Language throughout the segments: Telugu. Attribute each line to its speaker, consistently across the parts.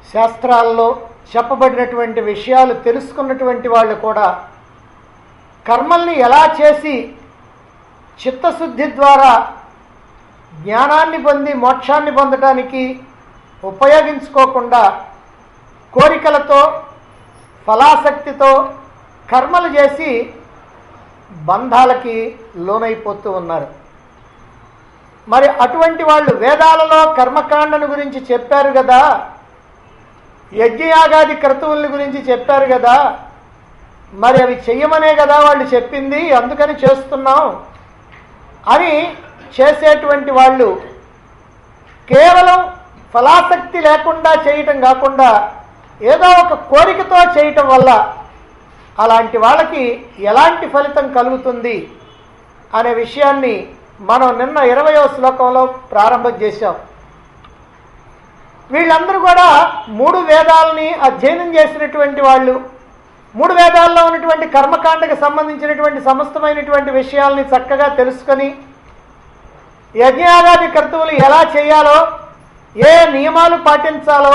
Speaker 1: శాస్త్రాల్లో చెప్పబడినటువంటి విషయాలు తెలుసుకున్నటువంటి వాళ్ళు కూడా కర్మల్ని ఎలా చేసి చిత్తశుద్ధి ద్వారా జ్ఞానాన్ని పొంది మోక్షాన్ని పొందటానికి ఉపయోగించుకోకుండా కోరికలతో ఫలాసక్తితో కర్మలు చేసి బంధాలకి లోనైపోతూ ఉన్నారు మరి అటువంటి వాళ్ళు వేదాలలో కర్మకాండను గురించి చెప్పారు కదా యజ్ఞయాగాది క్రతువుల గురించి చెప్పారు కదా మరి అవి చెయ్యమనే కదా వాళ్ళు చెప్పింది అందుకని చేస్తున్నాం అని చేసేటువంటి వాళ్ళు కేవలం ఫలాసక్తి లేకుండా చేయటం కాకుండా ఏదో ఒక కోరికతో చేయటం వల్ల అలాంటి వాళ్ళకి ఎలాంటి ఫలితం కలుగుతుంది అనే విషయాన్ని మనం నిన్న ఇరవయో శ్లోకంలో ప్రారంభం చేశాం వీళ్ళందరూ కూడా మూడు వేదాలని అధ్యయనం చేసినటువంటి వాళ్ళు మూడు వేదాల్లో ఉన్నటువంటి కర్మకాండకు సంబంధించినటువంటి సమస్తమైనటువంటి విషయాల్ని చక్కగా తెలుసుకొని యజ్ఞాగాది కర్తవులు ఎలా చేయాలో ఏ నియమాలు పాటించాలో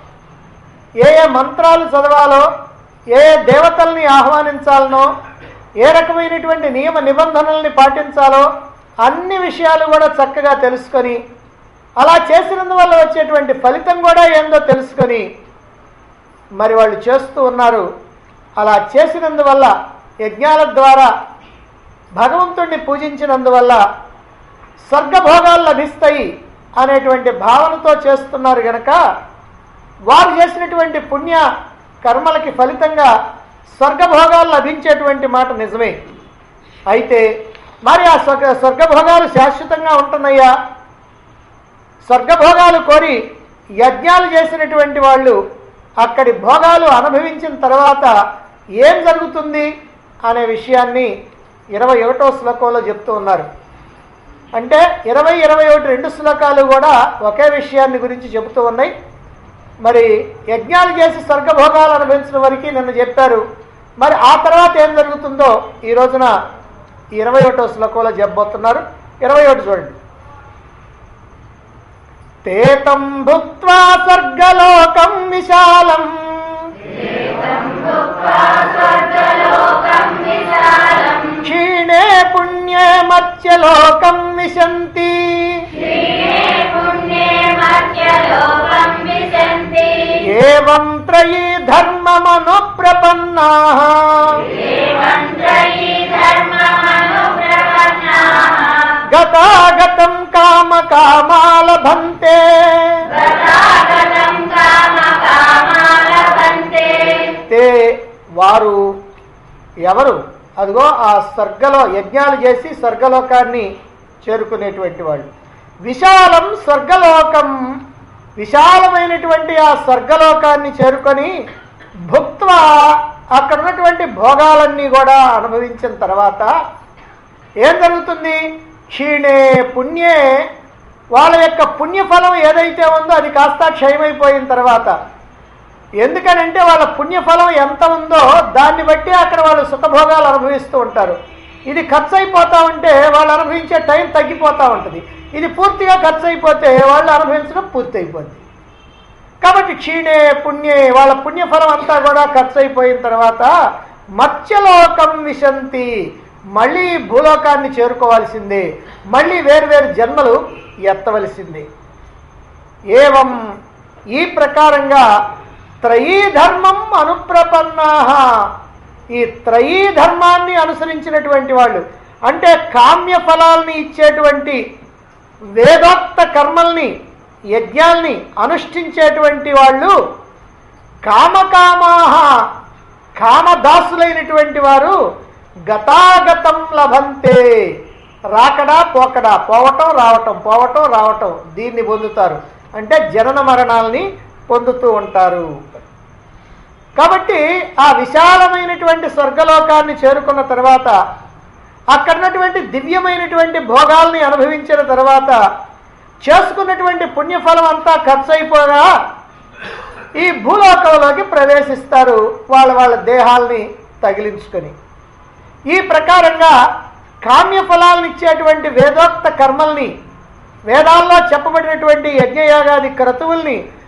Speaker 1: ఏ ఏ మంత్రాలు చదవాలో ఏ ఏ దేవతల్ని ఆహ్వానించాలనో ఏ రకమైనటువంటి నియమ నిబంధనల్ని పాటించాలో అన్ని విషయాలు కూడా చక్కగా తెలుసుకొని అలా చేసినందువల్ల వచ్చేటువంటి ఫలితం కూడా ఏందో తెలుసుకొని మరి వాళ్ళు చేస్తూ ఉన్నారు అలా చేసినందువల్ల యజ్ఞాల ద్వారా భగవంతుణ్ణి పూజించినందువల్ల స్వర్గభోగాలు లభిస్తాయి అనేటువంటి భావనతో చేస్తున్నారు గనక వారు చేసినటువంటి పుణ్య కర్మలకి ఫలితంగా స్వర్గభోగాలు లభించేటువంటి మాట నిజమే అయితే మరి ఆ స్వర్గ స్వర్గభోగాలు శాశ్వతంగా ఉంటున్నాయా స్వర్గభోగాలు కోరి యజ్ఞాలు చేసినటువంటి వాళ్ళు అక్కడి భోగాలు అనుభవించిన తర్వాత ఏం జరుగుతుంది అనే విషయాన్ని ఇరవై ఒకటో శ్లోకంలో చెప్తూ ఉన్నారు అంటే ఇరవై ఇరవై ఒకటి రెండు శ్లోకాలు కూడా ఒకే విషయాన్ని గురించి చెబుతూ ఉన్నాయి మరి యజ్ఞాలు చేసి స్వర్గభోగాలు అనుభవించిన వరకు నిన్న చెప్పారు మరి ఆ తర్వాత ఏం జరుగుతుందో ఈ రోజున ఈ ఇరవై ఒకటో శ్లోకంలో చెప్పబోతున్నారు ఇరవై ఒకటి చూడండి తేతం భుక్త్వా స్వర్గలోకం విశాలం క్షీణే పుణ్యే మత్స్యలోకం విశంతి ఏవం త్రయీ ధర్మమను ప్రపన్నా గతాగతం కామ కామాలభంతే తే వారు ఎవరు అదిగో ఆ స్వర్గలో యజ్ఞాలు చేసి స్వర్గలోకాన్ని చేరుకునేటువంటి వాళ్ళు విశాలం స్వర్గలోకం విశాలమైనటువంటి ఆ స్వర్గలోకాన్ని చేరుకొని భుక్త్వ అక్కడ ఉన్నటువంటి భోగాలన్నీ కూడా అనుభవించిన తర్వాత ఏం జరుగుతుంది క్షీణే పుణ్యే వాళ్ళ యొక్క పుణ్యఫలం ఏదైతే ఉందో అది కాస్త క్షయమైపోయిన తర్వాత ఎందుకనంటే వాళ్ళ పుణ్యఫలం ఎంత ఉందో దాన్ని బట్టి అక్కడ వాళ్ళు సుఖభోగాలు అనుభవిస్తూ ఉంటారు ఇది ఖర్చు అయిపోతూ ఉంటే వాళ్ళు అనుభవించే టైం తగ్గిపోతూ ఉంటుంది ఇది పూర్తిగా ఖర్చు అయిపోతే వాళ్ళు అనుభవించడం పూర్తి అయిపోద్ది కాబట్టి క్షీణే పుణ్యే వాళ్ళ పుణ్యఫలం అంతా కూడా ఖర్చు అయిపోయిన తర్వాత మత్స్యలోకం విశంతి మళ్ళీ భూలోకాన్ని చేరుకోవాల్సిందే మళ్ళీ వేరు వేరు జన్మలు ఎత్తవలసిందే ఏవం ఈ ప్రకారంగా త్రయీ ధర్మం అనుప్రపన్నా ఈ త్రయీ ధర్మాన్ని అనుసరించినటువంటి వాళ్ళు అంటే కామ్య ఫలాల్ని ఇచ్చేటువంటి వేదోక్త కర్మల్ని యజ్ఞాల్ని అనుష్ఠించేటువంటి వాళ్ళు కామకామాహ కామదాసులైనటువంటి వారు గతాగతం లభంతే రాకడా పోకడా పోవటం రావటం పోవటం రావటం దీన్ని పొందుతారు అంటే జనన మరణాలని పొందుతూ ఉంటారు కాబట్టి ఆ విశాలమైనటువంటి స్వర్గలోకాన్ని చేరుకున్న తర్వాత అక్కడ ఉన్నటువంటి దివ్యమైనటువంటి భోగాల్ని అనుభవించిన తర్వాత చేసుకున్నటువంటి పుణ్యఫలం అంతా ఖర్చు అయిపోగా ఈ భూలోకంలోకి ప్రవేశిస్తారు వాళ్ళ వాళ్ళ దేహాల్ని తగిలించుకొని ఈ ప్రకారంగా కామ్య ఫలాలను ఇచ్చేటువంటి వేదోక్త కర్మల్ని వేదాల్లో చెప్పబడినటువంటి యజ్ఞయాగాది క్రతువుల్ని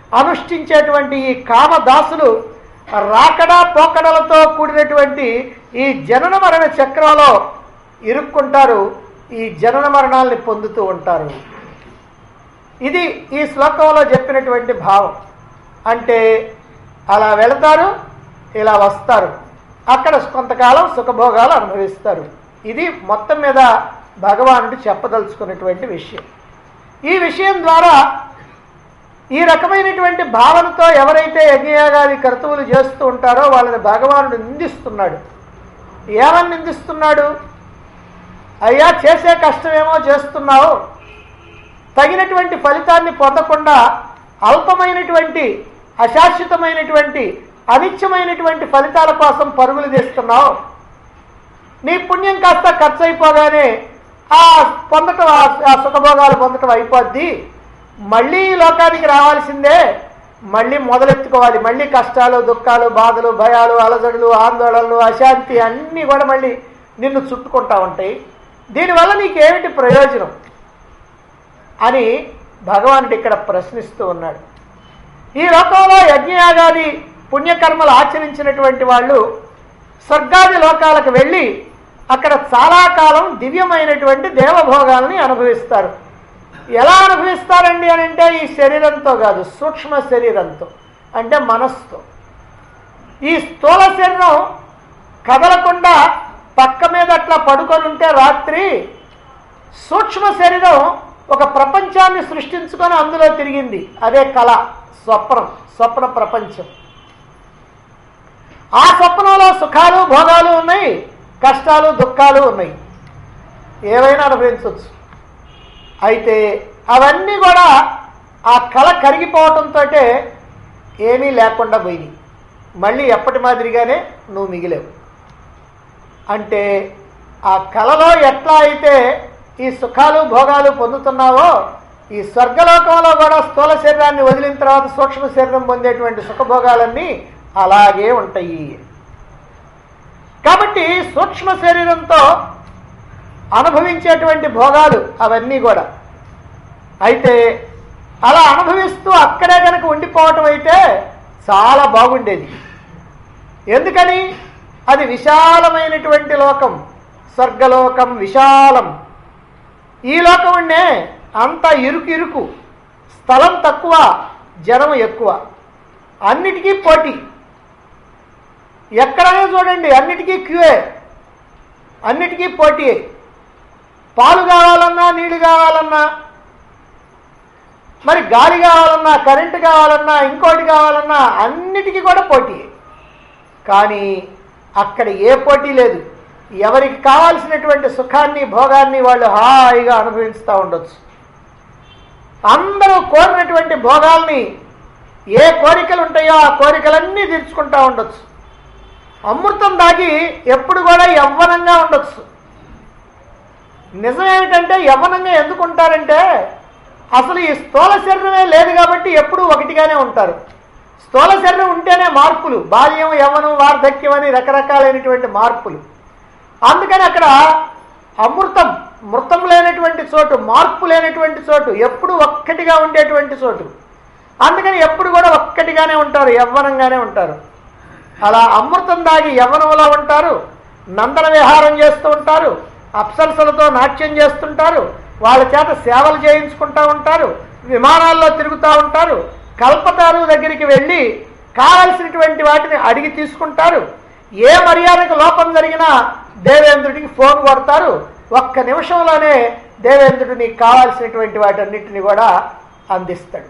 Speaker 1: అనుష్ఠించేటువంటి ఈ కామదాసులు రాకడా పోకడలతో కూడినటువంటి ఈ జనన మరణ చక్రంలో ఇరుక్కుంటారు ఈ జనన మరణాల్ని పొందుతూ ఉంటారు ఇది ఈ శ్లోకంలో చెప్పినటువంటి భావం అంటే అలా వెళతారు ఇలా వస్తారు అక్కడ కొంతకాలం సుఖభోగాలు అనుభవిస్తారు ఇది మొత్తం మీద భగవానుడు చెప్పదలుచుకున్నటువంటి విషయం ఈ విషయం ద్వారా ఈ రకమైనటువంటి భావనతో ఎవరైతే యజ్ఞయాగాది కర్తువులు చేస్తూ ఉంటారో వాళ్ళని భగవానుడు నిందిస్తున్నాడు ఏమని నిందిస్తున్నాడు అయ్యా చేసే కష్టమేమో చేస్తున్నావు తగినటువంటి ఫలితాన్ని పొందకుండా అల్పమైనటువంటి అశాశ్వతమైనటువంటి అనిత్యమైనటువంటి ఫలితాల కోసం పరుగులు తీస్తున్నావు నీ పుణ్యం కాస్త ఖర్చు అయిపోగానే ఆ పొందటం ఆ- ఆ సుఖభోగాలు పొందటం అయిపోద్ది మళ్ళీ ఈ లోకానికి రావాల్సిందే మళ్ళీ మొదలెత్తుకోవాలి మళ్ళీ కష్టాలు దుఃఖాలు బాధలు భయాలు అలజడులు ఆందోళనలు అశాంతి అన్నీ కూడా మళ్ళీ నిన్ను చుట్టుకుంటా ఉంటాయి దీనివల్ల నీకేమిటి ప్రయోజనం అని భగవానుడు ఇక్కడ ప్రశ్నిస్తూ ఉన్నాడు ఈ లోకంలో యజ్ఞయాగాది పుణ్యకర్మలు ఆచరించినటువంటి వాళ్ళు స్వర్గాది లోకాలకు వెళ్ళి అక్కడ చాలా కాలం దివ్యమైనటువంటి దేవభోగాల్ని అనుభవిస్తారు ఎలా అనుభవిస్తారండి అని అంటే ఈ శరీరంతో కాదు సూక్ష్మ శరీరంతో అంటే మనస్సుతో ఈ స్థూల శరీరం కదలకుండా పక్క మీద అట్లా పడుకొని ఉంటే రాత్రి సూక్ష్మ శరీరం ఒక ప్రపంచాన్ని సృష్టించుకొని అందులో తిరిగింది అదే కళ స్వప్నం స్వప్న ప్రపంచం ఆ స్వప్నంలో సుఖాలు భోగాలు ఉన్నాయి కష్టాలు దుఃఖాలు ఉన్నాయి ఏవైనా అనుభవించవచ్చు అయితే అవన్నీ కూడా ఆ కళ కరిగిపోవటంతో ఏమీ లేకుండా పోయినాయి మళ్ళీ ఎప్పటి మాదిరిగానే నువ్వు మిగిలేవు అంటే ఆ కళలో ఎట్లా అయితే ఈ సుఖాలు భోగాలు పొందుతున్నావో ఈ స్వర్గలోకంలో కూడా స్థూల శరీరాన్ని వదిలిన తర్వాత సూక్ష్మ శరీరం పొందేటువంటి సుఖభోగాలన్నీ అలాగే ఉంటాయి కాబట్టి సూక్ష్మ శరీరంతో అనుభవించేటువంటి భోగాలు అవన్నీ కూడా అయితే అలా అనుభవిస్తూ అక్కడే కనుక ఉండిపోవటం అయితే చాలా బాగుండేది ఎందుకని అది విశాలమైనటువంటి లోకం స్వర్గలోకం విశాలం ఈ లోకం ఉండే అంత ఇరుకు ఇరుకు స్థలం తక్కువ జనం ఎక్కువ అన్నిటికీ పోటీ ఎక్కడైనా చూడండి అన్నిటికీ క్యూఏ అన్నిటికీ పోటీ పాలు కావాలన్నా నీళ్లు కావాలన్నా మరి గాలి కావాలన్నా కరెంటు కావాలన్నా ఇంకోటి కావాలన్నా అన్నిటికీ కూడా పోటీ కానీ అక్కడ ఏ పోటీ లేదు ఎవరికి కావాల్సినటువంటి సుఖాన్ని భోగాన్ని వాళ్ళు హాయిగా అనుభవిస్తూ ఉండొచ్చు అందరూ కోరినటువంటి భోగాల్ని ఏ కోరికలు ఉంటాయో ఆ కోరికలన్నీ తీర్చుకుంటూ ఉండొచ్చు అమృతం దాగి ఎప్పుడు కూడా యవ్వనంగా ఉండొచ్చు నిజం ఏమిటంటే యవ్వనంగా ఎందుకు ఉంటారంటే అసలు ఈ స్థూల శరీరమే లేదు కాబట్టి ఎప్పుడూ ఒకటిగానే ఉంటారు స్థూల శరీరం ఉంటేనే మార్పులు బాల్యం యవ్వనం వార్ధక్యం అని రకరకాలైనటువంటి మార్పులు అందుకని అక్కడ అమృతం మృతం లేనటువంటి చోటు మార్పు లేనటువంటి చోటు ఎప్పుడు ఒక్కటిగా ఉండేటువంటి చోటు అందుకని ఎప్పుడు కూడా ఒక్కటిగానే ఉంటారు యవ్వనంగానే ఉంటారు అలా అమృతం దాగి యవ్వనంలో ఉంటారు నందన విహారం చేస్తూ ఉంటారు అప్సరసలతో నాట్యం చేస్తుంటారు వాళ్ళ చేత సేవలు చేయించుకుంటూ ఉంటారు విమానాల్లో తిరుగుతూ ఉంటారు కల్పతారు దగ్గరికి వెళ్ళి కావలసినటువంటి వాటిని అడిగి తీసుకుంటారు ఏ మర్యాదకు లోపం జరిగినా దేవేంద్రుడికి ఫోన్ కొడతారు ఒక్క నిమిషంలోనే దేవేంద్రుడు నీకు కావాల్సినటువంటి వాటన్నిటిని కూడా అందిస్తాడు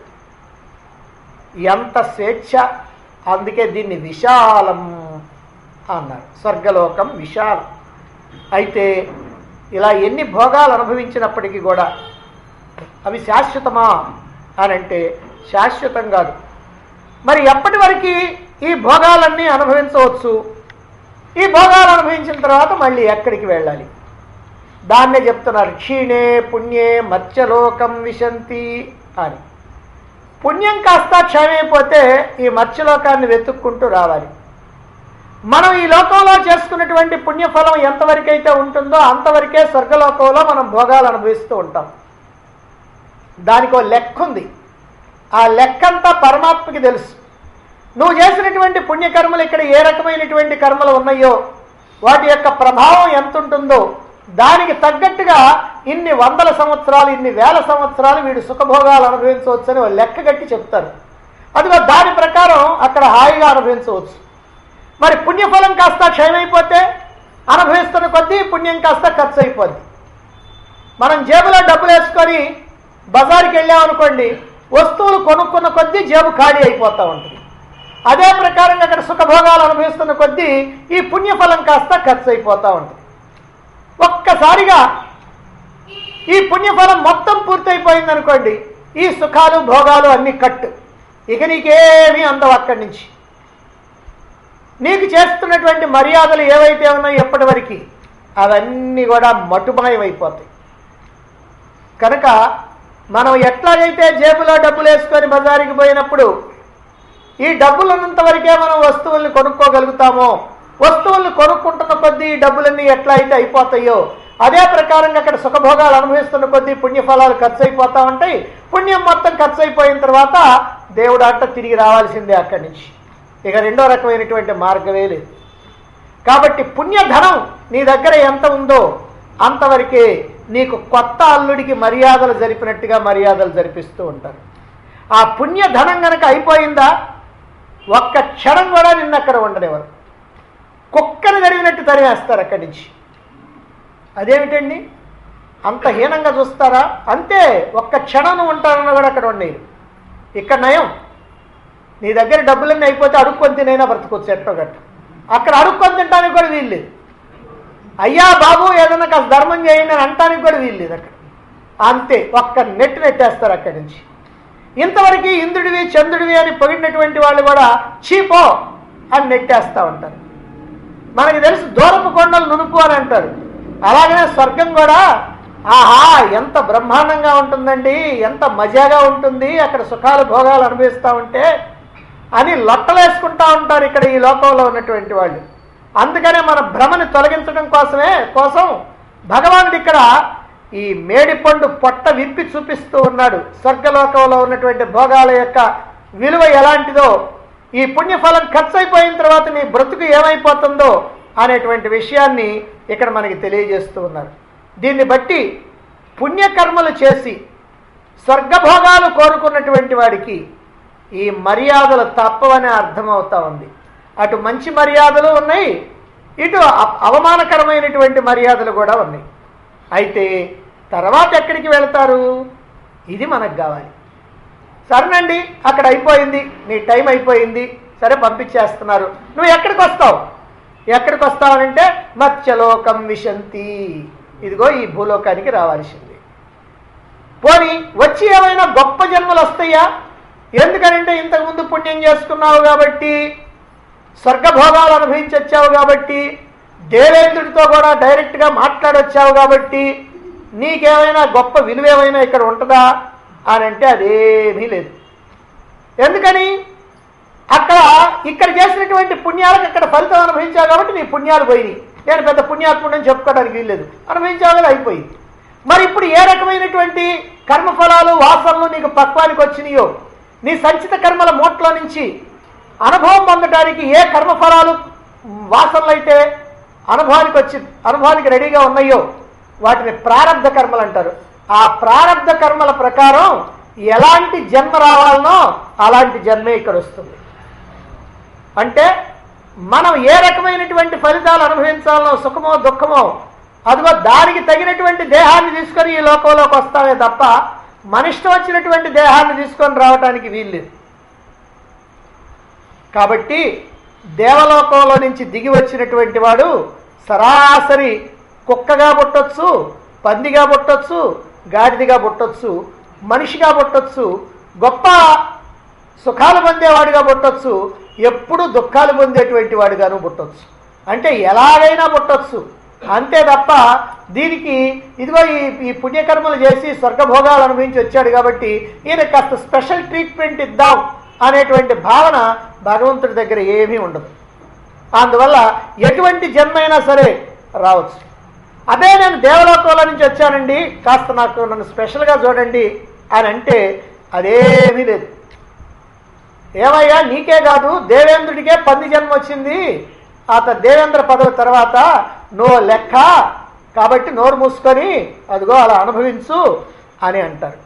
Speaker 1: ఎంత స్వేచ్ఛ అందుకే దీన్ని విశాలం అన్నారు స్వర్గలోకం విశాలం అయితే ఇలా ఎన్ని భోగాలు అనుభవించినప్పటికీ కూడా అవి శాశ్వతమా అని అంటే శాశ్వతం కాదు మరి ఎప్పటి వరకు ఈ భోగాలన్నీ అనుభవించవచ్చు ఈ భోగాలు అనుభవించిన తర్వాత మళ్ళీ ఎక్కడికి వెళ్ళాలి దాన్నే చెప్తున్నారు క్షీణే పుణ్యే మత్స్యలోకం విశంతి అని పుణ్యం కాస్త క్షయమైపోతే ఈ మత్స్యలోకాన్ని వెతుక్కుంటూ రావాలి మనం ఈ లోకంలో చేసుకున్నటువంటి పుణ్యఫలం ఎంతవరకు అయితే ఉంటుందో అంతవరకే స్వర్గలోకంలో మనం భోగాలు అనుభవిస్తూ ఉంటాం దానికో లెక్క ఉంది ఆ లెక్కంతా పరమాత్మకి తెలుసు నువ్వు చేసినటువంటి పుణ్యకర్మలు ఇక్కడ ఏ రకమైనటువంటి కర్మలు ఉన్నాయో వాటి యొక్క ప్రభావం ఎంత ఉంటుందో దానికి తగ్గట్టుగా ఇన్ని వందల సంవత్సరాలు ఇన్ని వేల సంవత్సరాలు వీడు సుఖభోగాలు అనుభవించవచ్చని వాళ్ళు లెక్క కట్టి చెప్తారు అదిగో దాని ప్రకారం అక్కడ హాయిగా అనుభవించవచ్చు మరి పుణ్యఫలం కాస్త క్షయమైపోతే అనుభవిస్తున్న కొద్దీ పుణ్యం కాస్త ఖర్చు అయిపోద్ది మనం జేబులో డబ్బులు వేసుకొని బజార్కి వెళ్ళామనుకోండి వస్తువులు కొనుక్కున్న కొద్దీ జేబు ఖాళీ అయిపోతూ ఉంటుంది అదే ప్రకారంగా అక్కడ సుఖభోగాలు అనుభవిస్తున్న కొద్దీ ఈ పుణ్యఫలం కాస్త ఖర్చు అయిపోతూ ఉంటుంది ఒక్కసారిగా ఈ పుణ్యఫలం మొత్తం పూర్తయిపోయింది అనుకోండి ఈ సుఖాలు భోగాలు అన్ని కట్టు ఇక నీకేమీ అందవు అక్కడి నుంచి నీకు చేస్తున్నటువంటి మర్యాదలు ఏవైతే ఉన్నాయో ఎప్పటి వరకు అవన్నీ కూడా మటుమాయమైపోతాయి కనుక మనం ఎట్లాగైతే జేబులో డబ్బులు వేసుకొని బజారుకి పోయినప్పుడు ఈ డబ్బులు ఉన్నంత వరకే మనం వస్తువుల్ని కొనుక్కోగలుగుతామో వస్తువుల్ని కొనుక్కుంటున్న కొద్దీ ఈ డబ్బులన్నీ ఎట్లా అయితే అయిపోతాయో అదే ప్రకారంగా అక్కడ సుఖభోగాలు అనుభవిస్తున్న కొద్దీ పుణ్యఫలాలు ఖర్చు అయిపోతా ఉంటాయి పుణ్యం మొత్తం ఖర్చు అయిపోయిన తర్వాత దేవుడు అంట తిరిగి రావాల్సిందే అక్కడి నుంచి ఇక రెండో రకమైనటువంటి మార్గమే లేదు కాబట్టి పుణ్యధనం నీ దగ్గర ఎంత ఉందో అంతవరకే నీకు కొత్త అల్లుడికి మర్యాదలు జరిపినట్టుగా మర్యాదలు జరిపిస్తూ ఉంటారు ఆ పుణ్యధనం గనక అయిపోయిందా ఒక్క క్షణం కూడా నిన్న అక్కడ ఉండనివ్వరు కుక్కను జరిగినట్టు తరివేస్తారు అక్కడి నుంచి అదేమిటండి అంత హీనంగా చూస్తారా అంతే ఒక్క క్షణం ఉంటారన్న కూడా అక్కడ ఉండేది ఇక్కడ నయం నీ దగ్గర డబ్బులన్నీ అయిపోతే అడుక్కొని తినైనా బ్రతకొచ్చు ఎట్టో గట్ట అక్కడ అడుక్కొని తినడానికి కూడా వీల్లేదు అయ్యా బాబు ఏదైనా కాస్త ధర్మం చేయండి అని అంటానికి కూడా వీల్లేదు అక్కడ అంతే ఒక్క నెట్ నెట్టేస్తారు అక్కడి నుంచి ఇంతవరకు ఇంద్రుడివి చంద్రుడివి అని పొగిడినటువంటి వాళ్ళు కూడా చీపో అని నెట్టేస్తూ ఉంటారు మనకి తెలుసు దూరపు కొండలు నునుపు అని అంటారు అలాగనే స్వర్గం కూడా ఆహా ఎంత బ్రహ్మాండంగా ఉంటుందండి ఎంత మజాగా ఉంటుంది అక్కడ సుఖాలు భోగాలు అనుభవిస్తూ ఉంటే అని లొట్టలేసుకుంటా ఉంటారు ఇక్కడ ఈ లోకంలో ఉన్నటువంటి వాళ్ళు అందుకనే మన భ్రమని తొలగించడం కోసమే కోసం భగవానుడు ఇక్కడ ఈ మేడిపండు పొట్ట విప్పి చూపిస్తూ ఉన్నాడు స్వర్గలోకంలో ఉన్నటువంటి భోగాల యొక్క విలువ ఎలాంటిదో ఈ పుణ్యఫలం ఖర్చు అయిపోయిన తర్వాత నీ బ్రతుకు ఏమైపోతుందో అనేటువంటి విషయాన్ని ఇక్కడ మనకి తెలియజేస్తూ ఉన్నారు దీన్ని బట్టి పుణ్యకర్మలు చేసి స్వర్గభోగాలు కోరుకున్నటువంటి వాడికి ఈ మర్యాదలు తప్పవని అర్థమవుతా ఉంది అటు మంచి మర్యాదలు ఉన్నాయి ఇటు అ- అవమానకరమైనటువంటి మర్యాదలు కూడా ఉన్నాయి అయితే తర్వాత ఎక్కడికి వెళ్తారు ఇది మనకు కావాలి సరేనండి అక్కడ అయిపోయింది నీ టైం అయిపోయింది సరే పంపించేస్తున్నారు నువ్వు ఎక్కడికి వస్తావు ఎక్కడికి వస్తావనంటే మత్స్యలోకం విశంతి ఇదిగో ఈ భూలోకానికి రావాల్సింది పోని వచ్చి ఏమైనా గొప్ప జన్మలు వస్తాయా ఎందుకనంటే ఇంతకుముందు పుణ్యం చేసుకున్నావు కాబట్టి స్వర్గభోగాలు అనుభవించి వచ్చావు కాబట్టి దేవేంద్రుడితో కూడా డైరెక్ట్గా మాట్లాడొచ్చావు కాబట్టి నీకేమైనా గొప్ప విలువేమైనా ఇక్కడ ఉంటుందా అని అంటే అదేమీ లేదు ఎందుకని అక్కడ ఇక్కడ చేసినటువంటి పుణ్యాలకు అక్కడ ఫలితం అనుభవించావు కాబట్టి నీ పుణ్యాలు పోయినాయి నేను పెద్ద పుణ్యాత్ముడని చెప్పుకోవడానికి వీల్లేదు అనుభవించావు కదా అయిపోయింది మరి ఇప్పుడు ఏ రకమైనటువంటి కర్మఫలాలు వాసనలు నీకు పక్వానికి వచ్చినాయో నీ సంచిత కర్మల మూట్లో నుంచి అనుభవం పొందడానికి ఏ కర్మఫలాలు వాసనలు అయితే అనుభవానికి వచ్చి అనుభవానికి రెడీగా ఉన్నాయో వాటిని ప్రారంధ కర్మలు అంటారు ఆ ప్రారంధ కర్మల ప్రకారం ఎలాంటి జన్మ రావాలనో అలాంటి జన్మే ఇక్కడ వస్తుంది అంటే మనం ఏ రకమైనటువంటి ఫలితాలు అనుభవించాలనో సుఖమో దుఃఖమో అదిగో దానికి తగినటువంటి దేహాన్ని తీసుకొని ఈ లోకంలోకి వస్తామే తప్ప మన ఇష్టం వచ్చినటువంటి దేహాన్ని తీసుకొని రావడానికి వీల్లేదు కాబట్టి దేవలోకంలో నుంచి దిగి వచ్చినటువంటి వాడు సరాసరి కుక్కగా పుట్టొచ్చు పందిగా పుట్టొచ్చు గాడిదిగా పుట్టొచ్చు మనిషిగా పుట్టొచ్చు గొప్ప సుఖాలు పొందేవాడిగా పుట్టొచ్చు ఎప్పుడు దుఃఖాలు పొందేటువంటి వాడిగాను పుట్టొచ్చు అంటే ఎలాగైనా పుట్టొచ్చు అంతే తప్ప దీనికి ఇదిగో ఈ ఈ పుణ్యకర్మలు చేసి స్వర్గభోగాలు అనుభవించి వచ్చాడు కాబట్టి ఈయన కాస్త స్పెషల్ ట్రీట్మెంట్ ఇద్దాం అనేటువంటి భావన భగవంతుడి దగ్గర ఏమీ ఉండదు అందువల్ల ఎటువంటి జన్మైనా సరే రావచ్చు అదే నేను దేవలోకంలో నుంచి వచ్చానండి కాస్త నాకు నన్ను స్పెషల్గా చూడండి అని అంటే అదేమీ లేదు ఏమయ్యా నీకే కాదు దేవేంద్రుడికే పంది జన్మ వచ్చింది అత దేవేంద్ర పదవి తర్వాత నువ్వు లెక్క కాబట్టి నోరు మూసుకొని అదిగో అలా అనుభవించు అని అంటారు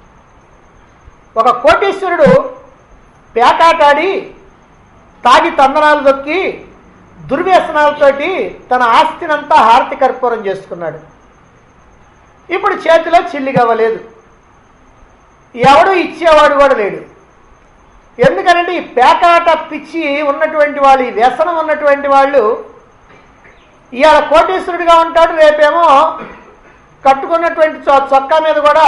Speaker 1: ఒక కోటీశ్వరుడు పేకాటాడి తాగి తందనాలు దొక్కి దుర్వ్యసనాలతోటి తన ఆస్తినంతా హారతి కర్పూరం చేసుకున్నాడు ఇప్పుడు చేతిలో చిల్లిగవ్వలేదు ఎవడు ఇచ్చేవాడు కూడా లేడు ఎందుకనంటే ఈ పేకాట పిచ్చి ఉన్నటువంటి వాళ్ళు ఈ వ్యసనం ఉన్నటువంటి వాళ్ళు ఇవాళ కోటీశ్వరుడిగా ఉంటాడు రేపేమో కట్టుకున్నటువంటి చొ- చొక్కా మీద కూడా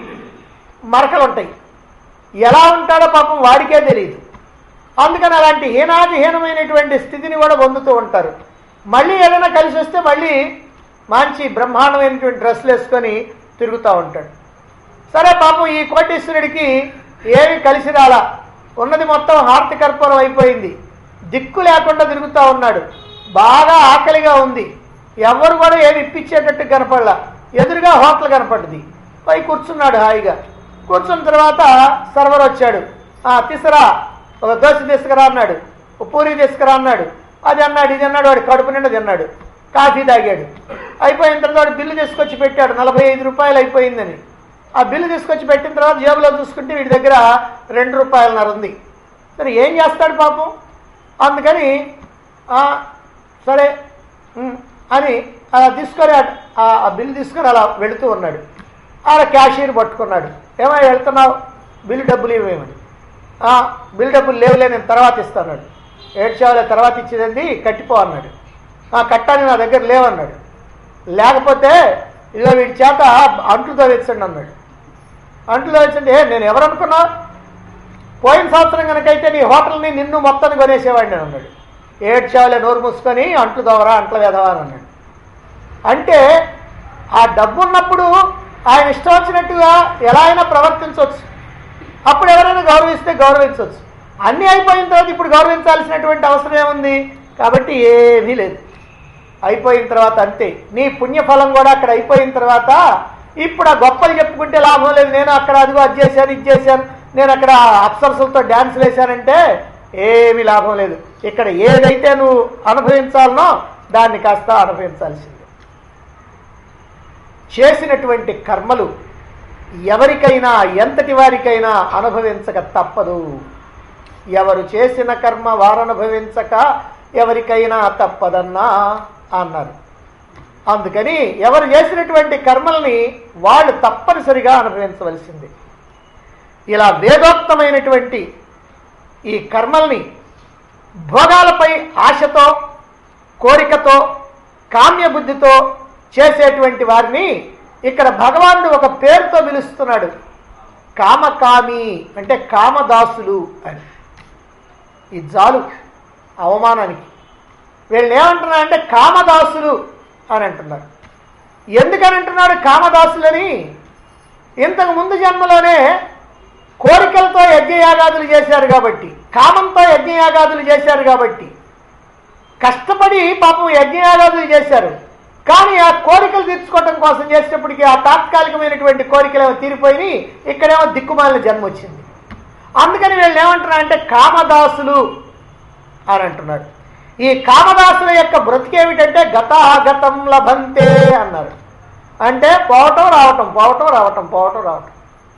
Speaker 1: మరకలు ఉంటాయి ఎలా ఉంటాడో పాపం వాడికే తెలియదు అందుకని అలాంటి హీనాతిహీనమైనటువంటి స్థితిని కూడా పొందుతూ ఉంటారు మళ్ళీ ఏదైనా కలిసి వస్తే మళ్ళీ మంచి బ్రహ్మాండమైనటువంటి డ్రెస్సులు వేసుకొని తిరుగుతూ ఉంటాడు సరే పాపం ఈ కోటీశ్వరుడికి ఏమి కలిసి రాలా ఉన్నది మొత్తం హారతి కర్పూరం అయిపోయింది దిక్కు లేకుండా తిరుగుతూ ఉన్నాడు బాగా ఆకలిగా ఉంది ఎవరు కూడా ఏమి ఇప్పించేటట్టు కనపడలా ఎదురుగా హోటల్ కనపడ్డది పోయి కూర్చున్నాడు హాయిగా కూర్చున్న తర్వాత సర్వర్ వచ్చాడు "ఆ, తీసురా ఒక దోశ తీసుకురా అన్నాడు ఒక పూరి తీసుకురా అన్నాడు అది అన్నాడు ఇది అన్నాడు వాడు కడుపు నిండా తిన్నాడు కాఫీ తాగాడు అయిపోయిన తర్వాత వాడు బిల్లు తీసుకొచ్చి పెట్టాడు నలభై ఐదు రూపాయలు అయిపోయిందని ఆ బిల్లు తీసుకొచ్చి పెట్టిన తర్వాత జేబులో చూసుకుంటే వీడి దగ్గర రెండు రూపాయలన్నర ఉంది సరే ఏం చేస్తాడు పాపం అందుకని "ఆ, సరే ఉమ్," అని అలా తీసుకొని అట్- ఆ ఆ బిల్లు తీసుకొని అలా వెళుతూ ఉన్నాడు ఆడ క్యాషియర్ పట్టుకున్నాడు ఏమై వెళ్తున్నావు బిల్లు డబ్బులు ఇవ్వేమని "ఆ, బిల్లు డబ్బులు లేవులే నేను తర్వాత ఇస్తాను ఏడ్చావులే తర్వాత ఇచ్చేదండి కట్టిపో అన్నాడు "ఆ, కట్టాలి నా దగ్గర లేవన్నాడు లేకపోతే ఇదిగో వీడి చేత అంట్లు తవ్వించండి అన్నాడు అంట్లు తవ్వించండి ఏ నేను ఎవరనుకున్నా పోయిన సంవత్సరం కనుకైతే నీ హోటల్ని నిన్ను మొత్తాన్ని కొనేసేవాడిని అని అన్నాడు ఏడ్చావులే నోరు మూసుకొని అంట్లు దవరా అంట్ల వెదవా అని అన్నాడు అంటే ఆ డబ్బు ఉన్నప్పుడు ఆయన ఇష్టం వచ్చినట్టుగా ఎలా అయినా ప్రవర్తించవచ్చు అప్పుడు ఎవరైనా గౌరవిస్తే గౌరవించవచ్చు అన్నీ అయిపోయిన తర్వాత ఇప్పుడు గౌరవించాల్సినటువంటి అవసరం ఏముంది కాబట్టి ఏమీ లేదు అయిపోయిన తర్వాత అంతే నీ పుణ్యఫలం కూడా అక్కడ అయిపోయిన తర్వాత ఇప్పుడు ఆ గొప్పలు చెప్పుకుంటే లాభం లేదు నేను అక్కడ అదిగో అది చేశాను ఇది చేశాను నేను అక్కడ అప్సరసలతో డ్యాన్స్ వేశానంటే ఏమీ లాభం లేదు ఇక్కడ ఏదైతే నువ్వు అనుభవించాలనో దాన్ని కాస్త అనుభవించాల్సిందే చేసినటువంటి కర్మలు ఎవరికైనా ఎంతటి వారికైనా అనుభవించక తప్పదు ఎవరు చేసిన కర్మ వారు అనుభవించక ఎవరికైనా తప్పదన్నా అన్నారు అందుకని ఎవరు చేసినటువంటి కర్మల్ని వాళ్ళు తప్పనిసరిగా అనుభవించవలసింది ఇలా వేదోక్తమైనటువంటి ఈ కర్మల్ని భోగాలపై ఆశతో కోరికతో కామ్యబుద్ధితో చేసేటువంటి వారిని ఇక్కడ భగవానుడు ఒక పేరుతో పిలుస్తున్నాడు కామకామి అంటే కామదాసులు అని ఈ జాలు అవమానానికి వీళ్ళు ఏమంటున్నారు అంటే కామదాసులు అని అంటున్నారు ఎందుకని అంటున్నాడు కామదాసులని ఇంతకు ముందు జన్మలోనే కోరికలతో యజ్ఞయాగాదులు చేశారు కాబట్టి కామంతో యజ్ఞయాగాదులు చేశారు కాబట్టి కష్టపడి పాపం యజ్ఞయాగాదులు చేశారు కానీ ఆ కోరికలు తీర్చుకోవటం కోసం చేసేటప్పటికి ఆ తాత్కాలికమైనటువంటి కోరికలు ఏమో తీరిపోయి ఇక్కడేమో దిక్కుమాలిన జన్మ వచ్చింది అందుకని వీళ్ళు ఏమంటున్నారంటే కామదాసులు అని అంటున్నాడు ఈ కామదాసుల యొక్క బ్రతికేమిటంటే గతాగతం లభంతే అన్నారు అంటే పోవటం రావటం పోవటం రావటం పోవటం రావటం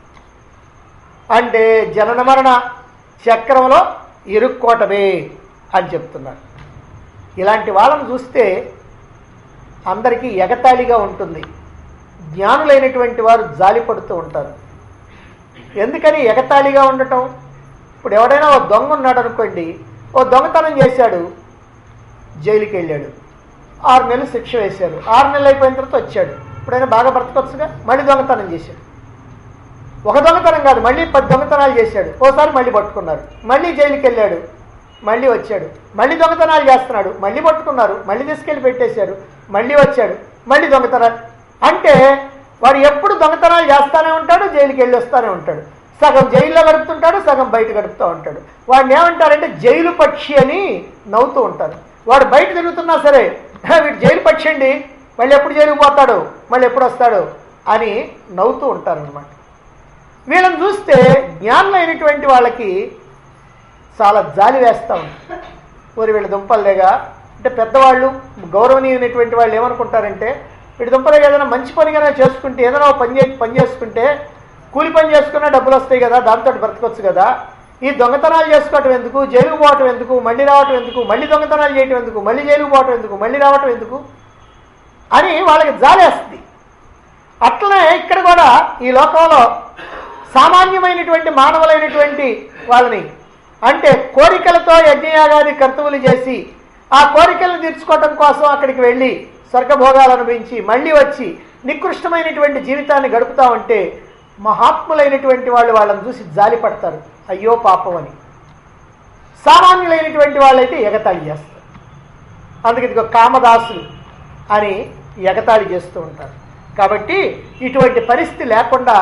Speaker 1: అంటే జనన మరణ చక్రంలో ఇరుక్కోవటమే అని చెప్తున్నారు ఇలాంటి వాళ్ళని చూస్తే అందరికీ ఎగతాళిగా ఉంటుంది జ్ఞానులైనటువంటి వారు జాలిపడుతూ ఉంటారు ఎందుకని ఎగతాళిగా ఉండటం ఇప్పుడు ఎవడైనా ఓ దొంగ ఉన్నాడు అనుకోండి ఓ దొంగతనం చేశాడు జైలుకి వెళ్ళాడు ఆరు నెలలు శిక్ష వేశారు ఆరు నెలలు అయిపోయిన తర్వాత వచ్చాడు ఇప్పుడైనా బాగా బ్రతకొచ్చుగా మళ్ళీ దొంగతనం చేశాడు ఒక దొంగతనం కాదు మళ్ళీ పది దొంగతనాలు చేశాడు ఓసారి మళ్ళీ పట్టుకున్నారు మళ్ళీ జైలుకి వెళ్ళాడు మళ్ళీ వచ్చాడు మళ్ళీ దొంగతనాలు చేస్తున్నాడు మళ్ళీ పట్టుకున్నారు మళ్ళీ తీసుకెళ్ళి పెట్టేశారు మళ్ళీ వచ్చాడు మళ్ళీ దొంగతనాలు అంటే వాడు ఎప్పుడు దొంగతనాలు చేస్తానే ఉంటాడు జైలుకి వెళ్ళి వస్తానే ఉంటాడు సగం జైల్లో గడుపుతుంటాడు సగం బయట గడుపుతూ ఉంటాడు వాడిని ఏమంటారంటే జైలు పక్షి అని నవ్వుతూ ఉంటారు వాడు బయట తిరుగుతున్నా సరే "హ, వీడు జైలు పక్షి అండి మళ్ళీ ఎప్పుడు జైలుకు పోతాడు మళ్ళీ ఎప్పుడు వస్తాడు అని నవ్వుతూ ఉంటారు అనమాట వీళ్ళని చూస్తే జ్ఞానులైనటువంటి వాళ్ళకి చాలా జాలి వేస్తూ ఉంటుంది ఊరి వీళ్ళ దుంపల్లేగా అంటే పెద్దవాళ్ళు గౌరవనీయమైనటువంటి వాళ్ళు ఏమనుకుంటారంటే వీడి దుంపలేగా ఏదైనా మంచి పనిగానే చేసుకుంటే ఏదైనా ఒక పని చే పని చేసుకుంటే కూలి పని చేసుకున్నా డబ్బులు వస్తాయి కదా దాంతో బ్రతకొచ్చు కదా ఈ దొంగతనాలు చేసుకోవటం ఎందుకు జైలుకు పోవటం ఎందుకు మళ్ళీ రావటం ఎందుకు మళ్ళీ దొంగతనాలు చేయటం ఎందుకు మళ్ళీ జైలుకు పోవటం ఎందుకు మళ్ళీ రావటం ఎందుకు అని వాళ్ళకి జాలేస్తుంది అట్లనే ఇక్కడ కూడా ఈ లోకంలో సామాన్యమైనటువంటి మానవులైనటువంటి వాళ్ళని అంటే కోరికలతో యజ్ఞయాగాది కర్తవులు చేసి ఆ కోరికలను తీర్చుకోవటం కోసం అక్కడికి వెళ్ళి స్వర్గభోగాలు అనుభవించి మళ్ళీ వచ్చి నికృష్టమైనటువంటి జీవితాన్ని గడుపుతా ఉంటే మహాత్ములైనటువంటి వాళ్ళు వాళ్ళని చూసి జాలి పడతారు అయ్యో పాపం అని సామాన్యులైనటువంటి వాళ్ళైతే ఎగతాళి చేస్తారు అందుకే ఇదిగో కామదాసులు అని ఎగతాళి చేస్తూ ఉంటారు కాబట్టి ఇటువంటి పరిస్థితి లేకుండా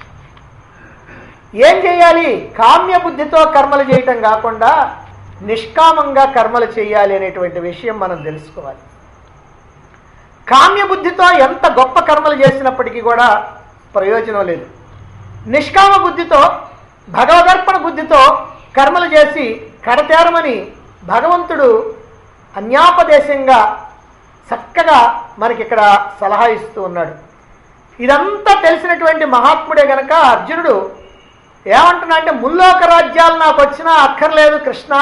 Speaker 1: ఏం చేయాలి కామ్య బుద్ధితో కర్మలు చేయటం కాకుండా నిష్కామంగా కర్మలు చేయాలి అనేటువంటి విషయం మనం తెలుసుకోవాలి కామ్య బుద్ధితో ఎంత గొప్ప కర్మలు చేసినప్పటికీ కూడా ప్రయోజనం లేదు నిష్కామ బుద్ధితో భగవదర్పణ బుద్ధితో కర్మలు చేసి కడతేరమని భగవంతుడు అన్యాపదేశంగా చక్కగా మనకి ఇక్కడ సలహా ఇస్తూ ఉన్నాడు ఇదంతా తెలిసినటువంటి మహాత్ముడే గనక అర్జునుడు ఏమంటున్నా అంటే ముల్లోక రాజ్యాలు నాకు వచ్చినా అక్కర్లేదు కృష్ణ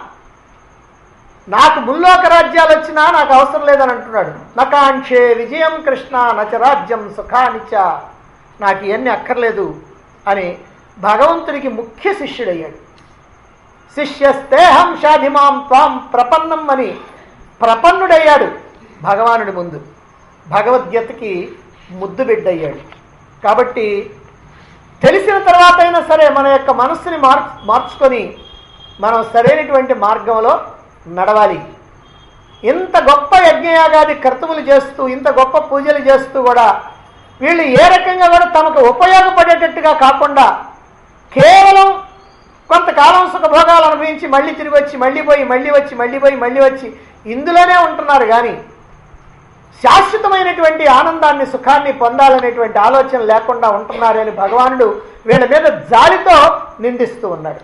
Speaker 1: నాకు ముల్లోక రాజ్యాలు వచ్చినా నాకు అవసరం లేదని అంటున్నాడు నకాంక్షే విజయం కృష్ణ నచ రాజ్యం సుఖానిచ నాకు ఇవన్నీ అక్కర్లేదు అని భగవంతుడికి ముఖ్య శిష్యుడయ్యాడు శిష్యస్తేహం షాధిమాం త్వాం ప్రపన్నం అని ప్రపన్నుడయ్యాడు భగవానుడి ముందు భగవద్గీతకి ముద్దు బిడ్డయ్యాడు కాబట్టి తెలిసిన తర్వాత అయినా సరే మన యొక్క మనస్సుని మార్ మార్చుకొని మనం సరైనటువంటి మార్గంలో నడవాలి ఇంత గొప్ప యజ్ఞయాగాది కర్తవులు చేస్తూ ఇంత గొప్ప పూజలు చేస్తూ కూడా వీళ్ళు ఏ రకంగా కూడా తమకు ఉపయోగపడేటట్టుగా కాకుండా కేవలం కొంతకాలం సుఖభోగాలు అనుభవించి మళ్ళీ తిరిగి వచ్చి మళ్ళీ పోయి మళ్ళీ వచ్చి మళ్ళీ పోయి మళ్ళీ వచ్చి ఇందులోనే ఉంటున్నారు కానీ శాశ్వతమైనటువంటి ఆనందాన్ని సుఖాన్ని పొందాలనేటువంటి ఆలోచన లేకుండా ఉంటున్నారని భగవానుడు వీళ్ళ మీద జాలితో నిందిస్తూ ఉన్నాడు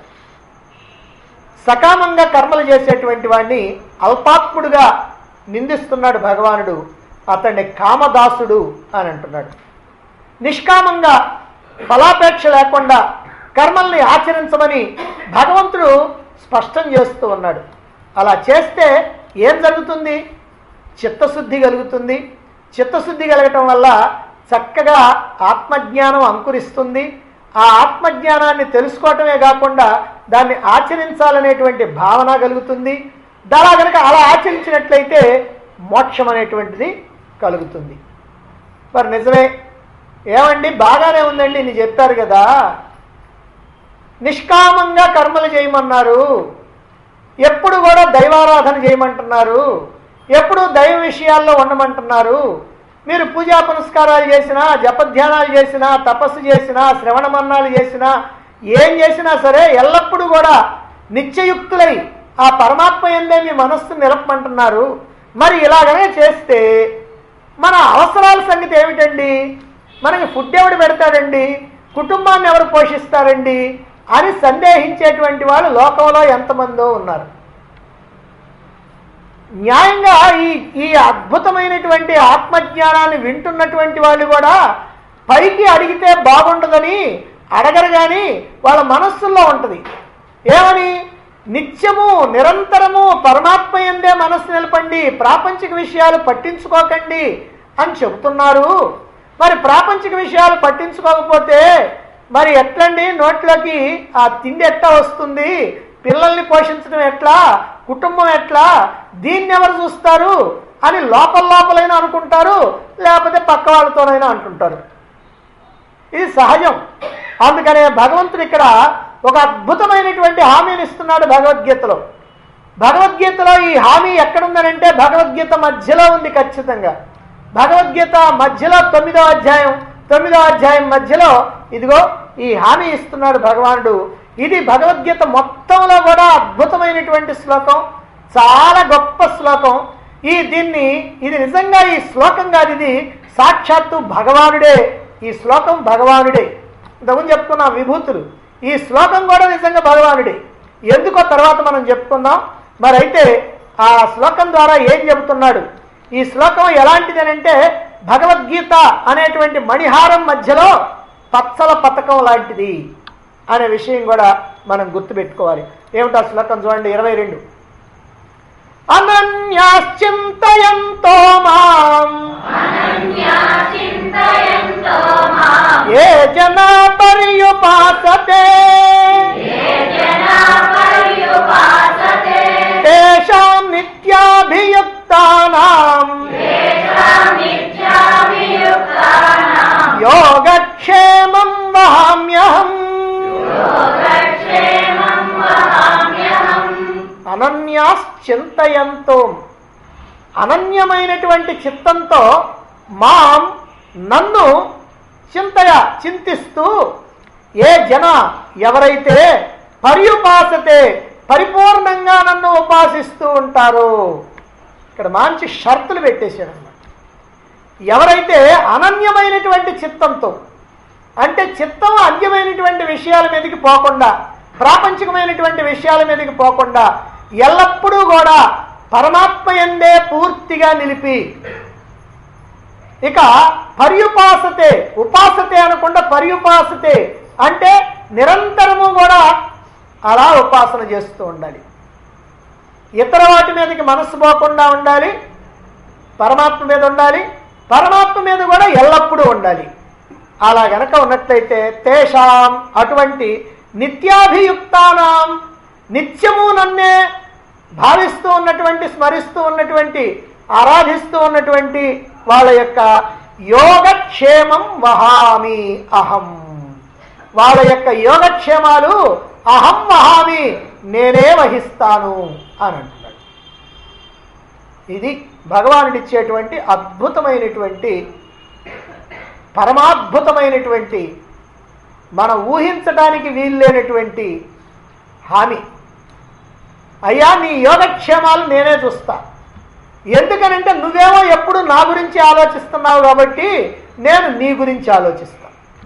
Speaker 1: సకామంగా కర్మలు చేసేటువంటి వాడిని అల్పాత్ముడుగా నిందిస్తున్నాడు భగవానుడు అతన్ని కామదాసుడు అని అంటున్నాడు నిష్కామంగా ఫలాపేక్ష లేకుండా కర్మల్ని ఆచరించమని భగవంతుడు స్పష్టం చేస్తూ ఉన్నాడు అలా చేస్తే ఏం జరుగుతుంది చిత్తశుద్ధి కలుగుతుంది చిత్తశుద్ధి కలగటం వల్ల చక్కగా ఆత్మజ్ఞానం అంకురిస్తుంది ఆ ఆత్మజ్ఞానాన్ని తెలుసుకోవటమే కాకుండా దాన్ని ఆచరించాలనేటువంటి భావన కలుగుతుంది దాలా కనుక అలా ఆచరించినట్లయితే మోక్షం అనేటువంటిది కలుగుతుంది మరి నిజమే ఏమండి బాగానే ఉందండి నీ చెప్పారు కదా నిష్కామంగా కర్మలు చేయమన్నారు ఎప్పుడు కూడా దైవారాధన చేయమంటున్నారు ఎప్పుడు దైవ విషయాల్లో ఉండమంటున్నారు మీరు పూజా పునస్కారాలు చేసినా జపధ్యానాలు చేసినా తపస్సు చేసినా శ్రవణ మన్నాలు చేసినా ఏం చేసినా సరే ఎల్లప్పుడూ కూడా నిత్యయుక్తులై ఆ పరమాత్మ ఎందే మీ మనస్సు నిలపమంటున్నారు మరి ఇలాగనే చేస్తే మన అవసరాల సంగతి ఏమిటండి మనకి ఫుడ్ ఎవడు పెడతాడండి కుటుంబాన్ని ఎవరు పోషిస్తారండి అని సందేహించేటువంటి వాళ్ళు లోకంలో ఎంతమందో ఉన్నారు న్యాయంగా ఈ ఈ అద్భుతమైనటువంటి ఆత్మజ్ఞానాన్ని వింటున్నటువంటి వాళ్ళు కూడా పైకి అడిగితే బాగుండదని అడగరు కానీ వాళ్ళ మనస్సుల్లో ఉంటుంది ఏమని నిత్యము నిరంతరము పరమాత్మ ఎందే మనస్సు నిలపండి ప్రాపంచిక విషయాలు పట్టించుకోకండి అని చెబుతున్నారు మరి ప్రాపంచిక విషయాలు పట్టించుకోకపోతే మరి ఎట్లండి నోట్లోకి ఆ తిండి ఎట్లా వస్తుంది పిల్లల్ని పోషించడం ఎట్లా కుటుంబం ఎట్లా దీన్ని ఎవరు చూస్తారు అని లోపల లోపలైనా అనుకుంటారు లేకపోతే పక్క వాళ్ళతోనైనా అంటుంటారు ఇది సహజం అందుకనే భగవంతుడు ఇక్కడ ఒక అద్భుతమైనటువంటి హామీని ఇస్తున్నాడు భగవద్గీతలో భగవద్గీతలో ఈ హామీ ఎక్కడుందనంటే భగవద్గీత మధ్యలో ఉంది ఖచ్చితంగా భగవద్గీత మధ్యలో తొమ్మిదో అధ్యాయం తొమ్మిదో అధ్యాయం మధ్యలో ఇదిగో ఈ హామీ ఇస్తున్నాడు భగవానుడు ఇది భగవద్గీత మొత్తంలో కూడా అద్భుతమైనటువంటి శ్లోకం చాలా గొప్ప శ్లోకం ఈ దీన్ని ఇది నిజంగా ఈ శ్లోకం కాదు ఇది సాక్షాత్తు భగవానుడే ఈ శ్లోకం భగవానుడే ఇంతకుముందు చెప్పుకున్న విభూతులు ఈ శ్లోకం కూడా నిజంగా భగవానుడే ఎందుకో తర్వాత మనం చెప్పుకుందాం మరి అయితే ఆ శ్లోకం ద్వారా ఏం చెబుతున్నాడు ఈ శ్లోకం ఎలాంటిది అని అంటే భగవద్గీత అనేటువంటి మణిహారం మధ్యలో పచ్చల పథకం లాంటిది అనే విషయం కూడా మనం గుర్తుపెట్టుకోవాలి ఏమిటా శ్లోకం చూడండి ఇరవై రెండు అనన్యాశ్చింతయంతో మాం
Speaker 2: చింతయంతో మాం
Speaker 1: ఏ జన పర్యుపాసతే
Speaker 2: జనా పర్యుపాసతే
Speaker 1: తేషాం నిత్యాభియుక్తానాం
Speaker 2: తేషాం నిత్యాభియుక్తానాం
Speaker 1: యోగక్షేమం వహామ్యహం
Speaker 2: యోగక్షేమం వహామ్యహం
Speaker 1: అనన్యాశ్చింతయంతో అనన్యమైనటువంటి చిత్తంతో మాం నన్ను చింతయ చింతిస్తూ ఏ జన ఎవరైతే పర్యుపాసతే పరిపూర్ణంగా నన్ను ఉపాసిస్తూ ఉంటారో ఇక్కడ మంచి షరతులు పెట్టేశాడు అన్నమాట ఎవరైతే అనన్యమైనటువంటి చిత్తంతో అంటే చిత్తం అన్యమైనటువంటి విషయాల మీదకి పోకుండా ప్రాపంచికమైనటువంటి విషయాల మీదకి పోకుండా ఎల్లప్పుడూ కూడా పరమాత్మ ఎందే పూర్తిగా నిలిపి ఇక పర్యుపాసతే ఉపాసతే అనకుండా పర్యుపాసతే అంటే నిరంతరము కూడా అలా ఉపాసన చేస్తూ ఉండాలి ఇతర వాటి మీదకి మనస్సు పోకుండా ఉండాలి పరమాత్మ మీద ఉండాలి పరమాత్మ మీద కూడా ఎల్లప్పుడూ ఉండాలి అలా గనక ఉన్నట్లయితే తేషాం అటువంటి నిత్యాభియుక్తానాం నిత్యము నన్నే భావిస్తూ ఉన్నటువంటి స్మరిస్తూ ఉన్నటువంటి ఆరాధిస్తూ ఉన్నటువంటి వాళ్ళ యొక్క యోగక్షేమం వహామి అహం వాళ్ళ యొక్క యోగక్షేమాలు అహం వహామి నేనే వహిస్తాను అని అంటున్నాడు ఇది భగవానుడిచ్చేటువంటి అద్భుతమైనటువంటి పరమాద్భుతమైనటువంటి మనం ఊహించడానికి వీల్లేనటువంటి హామీ అయ్యా నీ యోగక్షేమాలు నేనే చూస్తా ఎందుకనంటే నువ్వేమో ఎప్పుడు నా గురించి ఆలోచిస్తున్నావు కాబట్టి నేను నీ గురించి ఆలోచిస్తా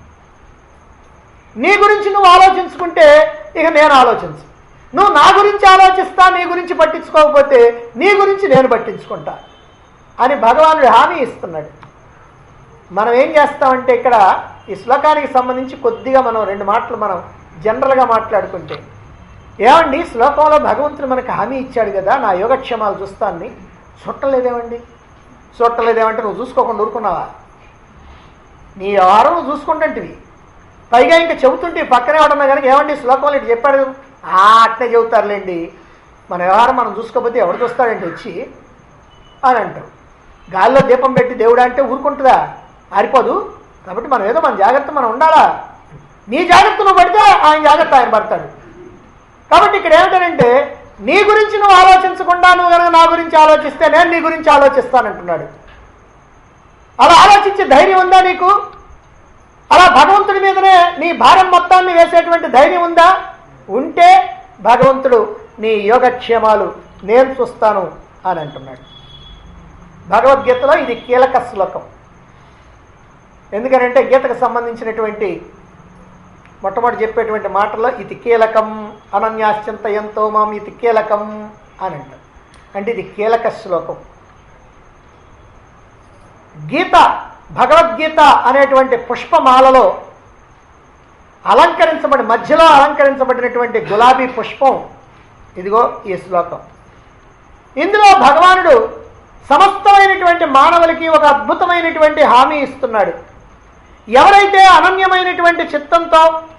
Speaker 1: నీ గురించి నువ్వు ఆలోచించుకుంటే ఇక నేను ఆలోచించు నువ్వు నా గురించి ఆలోచిస్తా నీ గురించి పట్టించుకోకపోతే నీ గురించి నేను పట్టించుకుంటా అని భగవానుడు హామీ ఇస్తున్నాడు మనం ఏం చేస్తామంటే ఇక్కడ ఈ శ్లోకానికి సంబంధించి కొద్దిగా మనం రెండు మాటలు మనం జనరల్గా మాట్లాడుకుంటే ఏమండి శ్లోకంలో భగవంతుడు మనకు హామీ ఇచ్చాడు కదా నా యోగక్షేమాలు చూస్తాన్ని చూడలేదేమండి చూడలేదేమంటే నువ్వు చూసుకోకుండా ఊరుకున్నావా నీ వ్యవహారం నువ్వు చూసుకుంటుంటివి పైగా ఇంకా చెబుతుంటే ఈ పక్కనే ఎవడన్నా కనుక ఏమండి ఈ శ్లోకంలో ఇటు చెప్పాడు ఆ అట్నే చెబుతారులేండి మన వ్యవహారం మనం చూసుకోకపోతే ఎవడు చూస్తాడంటే వచ్చి అని అంటారు గాల్లో దీపం పెట్టి దేవుడా అంటే ఊరుకుంటుందా ఆరిపోదు కాబట్టి మనం ఏదో మన జాగ్రత్త మనం ఉండాలా నీ జాగ్రత్త నువ్వు పడితే ఆయన జాగ్రత్త ఆయన పడతాడు కాబట్టి ఇక్కడ ఏమిటంటే నీ గురించి నువ్వు ఆలోచించకుండా నువ్వు కనుక నా గురించి ఆలోచిస్తే నేను నీ గురించి ఆలోచిస్తానంటున్నాడు అలా ఆలోచించే ధైర్యం ఉందా నీకు అలా భగవంతుడి మీదనే నీ భారం మొత్తాన్ని వేసేటువంటి ధైర్యం ఉందా ఉంటే భగవంతుడు నీ యోగక్షేమాలు నేను చూస్తాను అని అంటున్నాడు భగవద్గీతలో ఇది కీలక శ్లోకం ఎందుకనంటే గీతకు సంబంధించినటువంటి మొట్టమొదటి చెప్పేటువంటి మాటల్లో ఇది కీలకం అనన్యాశ్చింత ఎంతో మాం ఇది కీలకం అని అంటారు అంటే ఇది కీలక శ్లోకం గీత భగవద్గీత అనేటువంటి పుష్పమాలలో అలంకరించబడి మధ్యలో అలంకరించబడినటువంటి గులాబీ పుష్పం ఇదిగో ఈ శ్లోకం ఇందులో భగవానుడు సమస్తమైనటువంటి మానవులకి ఒక అద్భుతమైనటువంటి హామీ ఇస్తున్నాడు ఎవరైతే అనన్యమైనటువంటి చిత్తంతో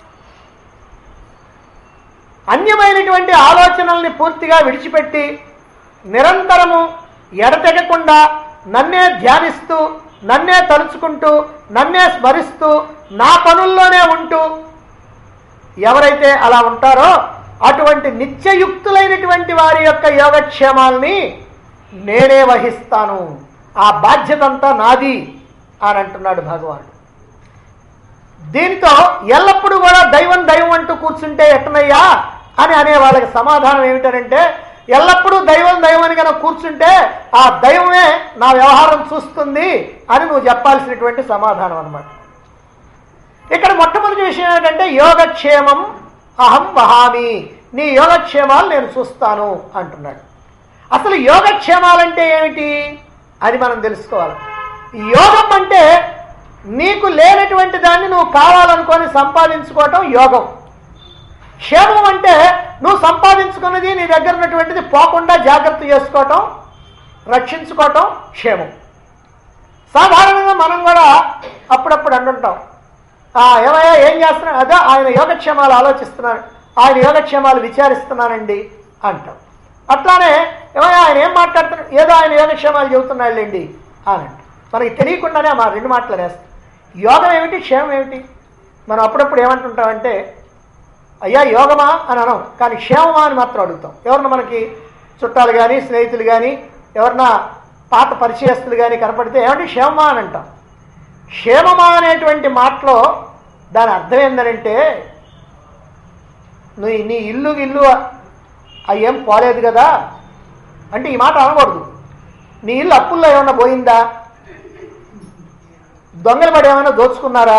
Speaker 1: అన్యమైనటువంటి ఆలోచనల్ని పూర్తిగా విడిచిపెట్టి నిరంతరము ఎడతెగకుండా నన్నే ధ్యానిస్తూ నన్నే తలుచుకుంటూ నన్నే స్మరిస్తూ నా పనుల్లోనే ఉంటూ ఎవరైతే అలా ఉంటారో అటువంటి నిత్యయుక్తులైనటువంటి వారి యొక్క యోగక్షేమాల్ని నేనే వహిస్తాను ఆ బాధ్యత అంతా నాది అని అంటున్నాడు భగవానుడు దీంతో ఎల్లప్పుడూ కూడా దైవం దైవం అంటూ కూర్చుంటే ఎట్టనయ్యా అని అనే వాళ్ళకి సమాధానం ఏమిటంటే ఎల్లప్పుడూ దైవం దైవం అని కనుక కూర్చుంటే ఆ దైవమే నా వ్యవహారం చూస్తుంది అని నువ్వు చెప్పాల్సినటువంటి సమాధానం అన్నమాట ఇక్కడ మొట్టమొదటి విషయం ఏంటంటే యోగక్షేమం అహం వహామి నీ యోగక్షేమాలు నేను చూస్తాను అంటున్నాడు అసలు యోగక్షేమాలంటే ఏమిటి అది మనం తెలుసుకోవాలి యోగం అంటే నీకు లేనటువంటి దాన్ని నువ్వు కావాలనుకొని సంపాదించుకోవటం యోగం క్షేమం అంటే నువ్వు సంపాదించుకున్నది నీ దగ్గర ఉన్నటువంటిది పోకుండా జాగ్రత్త చేసుకోవటం రక్షించుకోవటం క్షేమం సాధారణంగా మనం కూడా అప్పుడప్పుడు అంటుంటాం "ఆ, ఏమయ్యా ఏం చేస్తున్నా అదే ఆయన యోగక్షేమాలు ఆలోచిస్తున్నాను ఆయన యోగక్షేమాలు విచారిస్తున్నానండి అంటాం అట్లానే ఏమయ్యా ఆయన ఏం మాట్లాడుతున్నాడు ఏదో ఆయన యోగక్షేమాలు చెబుతున్నాళ్ళండి అని అంటాం మనకి తెలియకుండానే మా రెండు మాటలు వేస్తాం యోగం ఏమిటి క్షేమం ఏమిటి మనం అప్పుడప్పుడు ఏమంటుంటామంటే అయ్యా యోగమా అని అనం కానీ క్షేమమా అని మాత్రం అడుగుతాం ఎవరన్నా మనకి చుట్టాలు కానీ స్నేహితులు కానీ ఎవరన్నా పాత పరిచయస్తులు కానీ కనపడితే ఏమంటే క్షేమమా అని అంటాం క్షేమమా అనేటువంటి మాటలో దాని అర్థం ఏంటంటే నువ్వు నీ ఇల్లు ఇల్లు అయ్యేం పోలేదు కదా అంటే ఈ మాట అనకూడదు నీ ఇల్లు అప్పుల్లో ఏమన్నా పోయిందా దొంగలు పడి ఏమైనా దోచుకున్నారా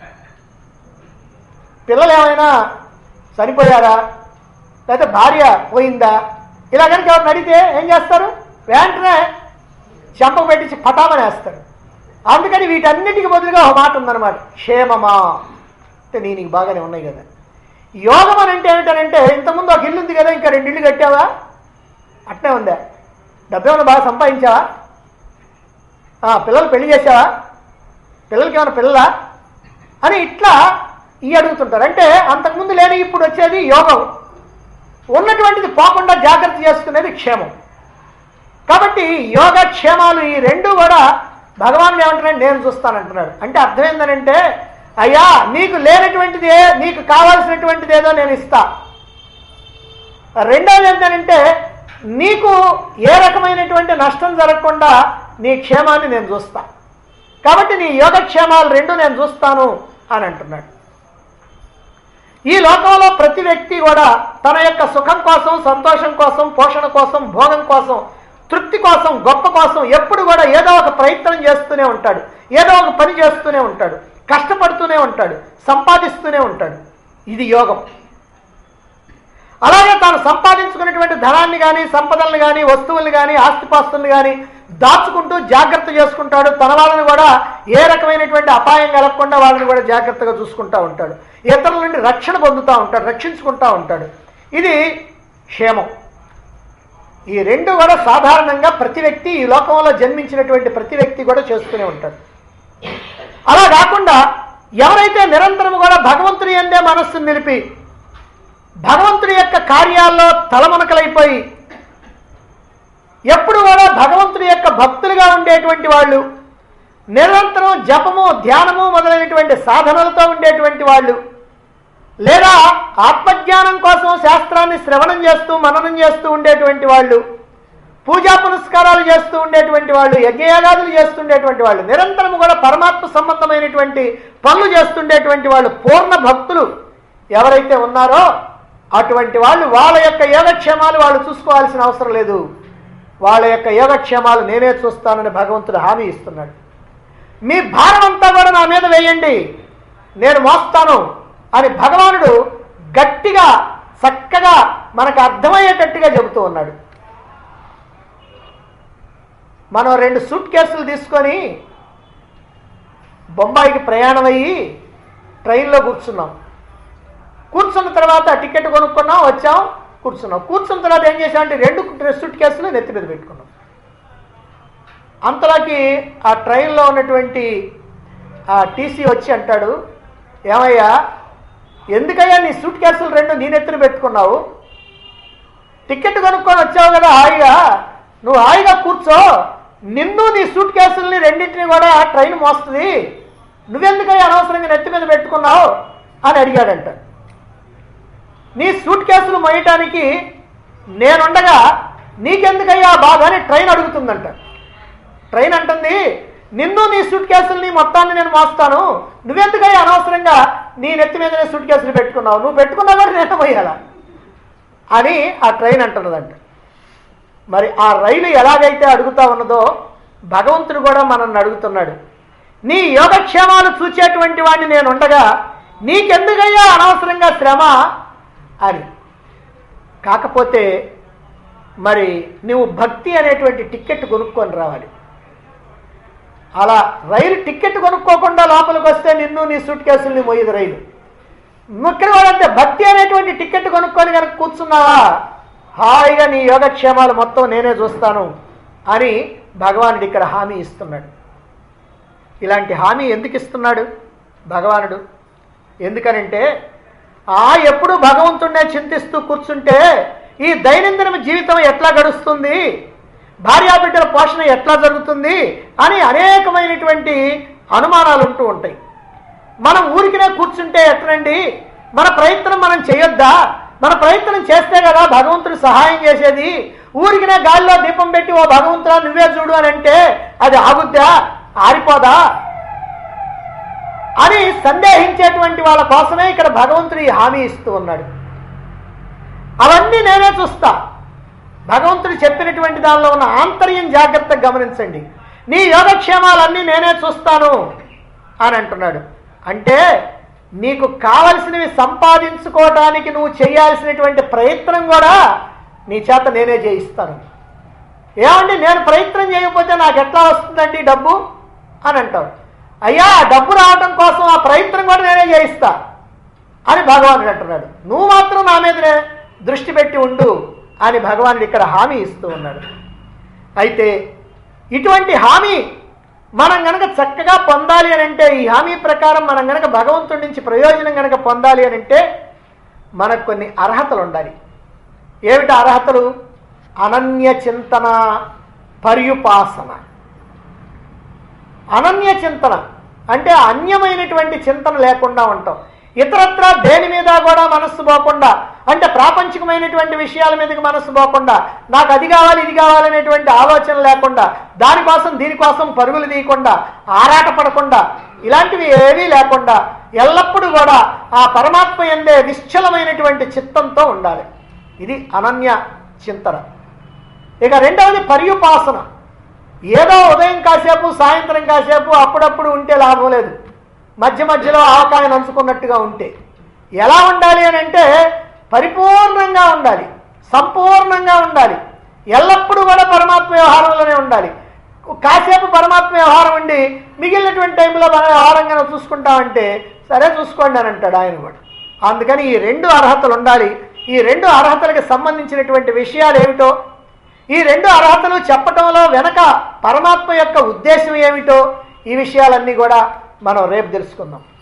Speaker 1: పిల్లలు ఏమైనా చనిపోయారా లేకపోతే భార్య పోయిందా ఇలా కనుక ఎవరిని అడిగితే ఏం చేస్తారు వెంటనే చెంప పెట్టించి పటామని వేస్తారు అందుకని వీటన్నిటికి బదులుగా ఒక మాట ఉందన్నమాట క్షేమమా అంటే నీ నీకు బాగానే ఉన్నాయి కదా యోగం అని అంటే ఏమిటనంటే ఇంతకుముందు ఒక ఇల్లు ఉంది కదా ఇంకా రెండు ఇల్లు కట్టావా అట్నే ఉందా డబ్బేమైనా బాగా సంపాదించావా ఆ, పిల్లలు పెళ్లి చేసావా పిల్లలకి ఏమైనా పిల్లలా అని ఇట్లా ఈ అడుగుతుంటారు అంటే అంతకుముందు లేని ఇప్పుడు వచ్చేది యోగం ఉన్నటువంటిది పోకుండా జాగ్రత్త చేసుకునేది క్షేమం కాబట్టి యోగ క్షేమాలు ఈ రెండు కూడా భగవానుడు ఏమంటున్నాడు నేను చూస్తానంటున్నాడు అంటే అర్థం ఏంటంటే అయ్యా నీకు లేనటువంటిది ఏ నీకు కావాల్సినటువంటిది ఏదో నేను ఇస్తా రెండవది ఏంటంటే నీకు ఏ రకమైనటువంటి నష్టం జరగకుండా నీ క్షేమాన్ని నేను చూస్తా కాబట్టి నీ యోగక్షేమాలు రెండు నేను చూస్తాను అని అంటున్నాడు ఈ లోకంలో ప్రతి వ్యక్తి కూడా తన యొక్క సుఖం కోసం సంతోషం కోసం పోషణ కోసం భోగం కోసం తృప్తి కోసం గొప్ప కోసం ఎప్పుడు కూడా ఏదో ఒక ప్రయత్నం చేస్తూనే ఉంటాడు ఏదో ఒక పని చేస్తూనే ఉంటాడు కష్టపడుతూనే ఉంటాడు సంపాదిస్తూనే ఉంటాడు ఇది యోగం అలాగే తాను సంపాదించుకున్నటువంటి ధనాన్ని కానీ సంపదలను కానీ వస్తువుల్ని కానీ ఆస్తిపాస్తుల్ని కానీ దాచుకుంటూ జాగ్రత్త చేసుకుంటాడు తన వాళ్ళని కూడా ఏ రకమైనటువంటి అపాయం కలగకుండా వాళ్ళని కూడా జాగ్రత్తగా చూసుకుంటూ ఉంటాడు ఇతరుల నుండి రక్షణ పొందుతూ ఉంటాడు రక్షించుకుంటూ ఉంటాడు ఇది క్షేమం ఈ రెండు కూడా సాధారణంగా ప్రతి వ్యక్తి ఈ లోకంలో జన్మించినటువంటి ప్రతి వ్యక్తి కూడా చేస్తూనే ఉంటాడు అలా కాకుండా ఎవరైతే నిరంతరం కూడా భగవంతుని ఎందే మనస్సును నిలిపి భగవంతుడి యొక్క కార్యాల్లో తలమునకలైపోయి ఎప్పుడు కూడా భగవంతుడి యొక్క భక్తులుగా ఉండేటువంటి వాళ్ళు నిరంతరం జపము ధ్యానము మొదలైనటువంటి సాధనలతో ఉండేటువంటి వాళ్ళు లేదా ఆత్మజ్ఞానం కోసం శాస్త్రాన్ని శ్రవణం చేస్తూ మననం చేస్తూ ఉండేటువంటి వాళ్ళు పూజా పునస్కారాలు చేస్తూ ఉండేటువంటి వాళ్ళు యజ్ఞయాగాదులు చేస్తుండేటువంటి వాళ్ళు నిరంతరం కూడా పరమాత్మ సంబంధమైనటువంటి పనులు చేస్తుండేటువంటి వాళ్ళు పూర్ణ భక్తులు ఎవరైతే ఉన్నారో అటువంటి వాళ్ళు వాళ్ళ యొక్క యోగక్షేమాలు వాళ్ళు చూసుకోవాల్సిన అవసరం లేదు వాళ్ళ యొక్క యోగక్షేమాలు నేనే చూస్తానని భగవంతుడు హామీ ఇస్తున్నాడు మీ భారం అంతా కూడా నా మీద వేయండి నేను మోస్తాను అని భగవానుడు గట్టిగా చక్కగా మనకు అర్థమయ్యేటట్టుగా చెబుతూ ఉన్నాడు మనం రెండు సూట్ కేసులు తీసుకొని బొంబాయికి ప్రయాణం అయ్యి ట్రైన్లో కూర్చున్నాం కూర్చున్న తర్వాత టికెట్ కొనుక్కున్నాం వచ్చాం కూర్చున్నాం కూర్చున్న తర్వాత ఏం చేసామంటే రెండు సూట్ కేసులు నెత్తి మీద పెట్టుకున్నాం అంతలోకి ఆ ట్రైన్లో ఉన్నటువంటి ఆ టీసీ వచ్చి అంటాడు ఏమయ్యా ఎందుకయ్యా నీ సూట్ కేసులు రెండు నీ నెత్తిన పెట్టుకున్నావు టికెట్ కొనుక్కొని వచ్చావు కదా హాయిగా నువ్వు హాయిగా కూర్చో నిన్ను నీ సూట్ కేసుల్ని రెండింటిని కూడా ట్రైన్ మోస్తుంది నువ్వెందుకయ్యా అనవసరంగా నెత్తి మీద పెట్టుకున్నావు అని అడిగాడంట నీ సూట్ కేసులు మోయటానికి నేనుండగా నీకెందుకయ్యా బాధ అని ట్రైన్ అడుగుతుందంట ట్రైన్ అంటుంది నిన్ను నీ సూట్ కేసుల్ని మొత్తాన్ని నేను మోస్తాను నువ్వెందుకయ్యా అనవసరంగా నీ నెత్తి మీదనే సూట్ కేసులు పెట్టుకున్నావు నువ్వు పెట్టుకున్నా కూడా నేను పోయాలా అని ఆ ట్రైన్ అంటున్నదంట మరి ఆ రైలు ఎలాగైతే అడుగుతా ఉన్నదో భగవంతుడు కూడా మనల్ని అడుగుతున్నాడు నీ యోగక్షేమాలు చూచేటువంటి వాడిని నేను ఉండగా నీకెందుకయ్యా అనవసరంగా శ్రమ అని కాకపోతే మరి నువ్వు భక్తి అనేటువంటి టికెట్ కొనుక్కొని రావాలి అలా రైలు టికెట్ కొనుక్కోకుండా లోపలికి వస్తే నిన్ను నీ సూట్ కేసుల్ని మోయదు రైలు ముఖ్యం వాడంటే భక్తి అనేటువంటి టికెట్ కొనుక్కొని కనుక కూర్చున్నావా హాయిగా నీ యోగక్షేమాలు మొత్తం నేనే చూస్తాను అని భగవానుడు ఇక్కడ హామీ ఇస్తున్నాడు ఇలాంటి హామీ ఎందుకు ఇస్తున్నాడు భగవానుడు ఎందుకనంటే ఆ ఎప్పుడు భగవంతుడినే చింతిస్తూ కూర్చుంటే ఈ దైనందిన జీవితం ఎట్లా గడుస్తుంది భార్యాబిడ్డల పోషణ ఎట్లా జరుగుతుంది అని అనేకమైనటువంటి అనుమానాలు ఉంటూ ఉంటాయి మనం ఊరికినే కూర్చుంటే ఎట్లండి మన ప్రయత్నం మనం చేయొద్దా మన ప్రయత్నం చేస్తే కదా భగవంతుడు సహాయం చేసేది ఊరికినే గాలిలో దీపం పెట్టి ఓ భగవంతుడా నువ్వే చూడు అని అంటే అది ఆగుద్దా ఆరిపోదా అని సందేహించేటువంటి వాళ్ళ కోసమే ఇక్కడ భగవంతుడు ఈ హామీ ఇస్తూ ఉన్నాడు అవన్నీ నేనే చూస్తా భగవంతుడు చెప్పినటువంటి దానిలో ఉన్న ఆంతర్యం జాగ్రత్తగా గమనించండి నీ యోగక్షేమాలన్నీ నేనే చూస్తాను అని అంటున్నాడు అంటే నీకు కావలసినవి సంపాదించుకోవడానికి నువ్వు చేయాల్సినటువంటి ప్రయత్నం కూడా నీ చేత నేనే చేయిస్తాను ఏమండి నేను ప్రయత్నం చేయకపోతే నాకు ఎట్లా వస్తుందండి డబ్బు అని అంటావు అయ్యా ఆ డబ్బు రావడం కోసం ఆ ప్రయత్నం కూడా నేనే చేయిస్తా అని భగవానుడు అంటున్నాడు నువ్వు మాత్రం నా మీదనే దృష్టి పెట్టి ఉండు అని భగవానుడు ఇక్కడ హామీ ఇస్తూ ఉన్నాడు అయితే ఇటువంటి హామీ మనం గనక చక్కగా పొందాలి అని అంటే ఈ హామీ ప్రకారం మనం గనక భగవంతుడి నుంచి ప్రయోజనం గనక పొందాలి అని అంటే మనకు కొన్ని అర్హతలు ఉండాలి ఏమిటి అర్హతలు అనన్య చింతన పర్యుపాసన అనన్య చింతన అంటే అన్యమైనటువంటి చింతన లేకుండా ఉంటాం ఇతరత్ర దేని మీద కూడా మనస్సు పోకుండా అంటే ప్రాపంచికమైనటువంటి విషయాల మీదకి మనస్సు పోకుండా నాకు అది కావాలి ఇది కావాలనేటువంటి ఆలోచన లేకుండా దానికోసం దీనికోసం పరుగులు తీయకుండా ఆరాట పడకుండా ఇలాంటివి ఏవీ లేకుండా ఎల్లప్పుడూ కూడా ఆ పరమాత్మ ఎందే నిశ్చలమైనటువంటి చిత్తంతో ఉండాలి ఇది అనన్య చింతన ఇక రెండవది పర్యుపాసన ఏదో ఉదయం కాసేపు సాయంత్రం కాసేపు అప్పుడప్పుడు ఉంటే లాభం లేదు మధ్య మధ్యలో ఆవకాయ నంచుకున్నట్టుగా ఉంటే ఎలా ఉండాలి అని అంటే పరిపూర్ణంగా ఉండాలి సంపూర్ణంగా ఉండాలి ఎల్లప్పుడూ కూడా పరమాత్మ వ్యవహారంలోనే ఉండాలి కాసేపు పరమాత్మ వ్యవహారం ఉండి మిగిలినటువంటి టైంలో మన వ్యవహారంగా చూసుకుంటామంటే సరే చూసుకోండి అని అంటాడు ఆయన కూడా అందుకని ఈ రెండు అర్హతలు ఉండాలి ఈ రెండు అర్హతలకు సంబంధించినటువంటి విషయాలు ఏమిటో ఈ రెండు అర్హతలు చెప్పటంలో వెనక పరమాత్మ యొక్క ఉద్దేశం ఏమిటో ఈ విషయాలన్నీ కూడా మనం రేపు తెలుసుకుందాం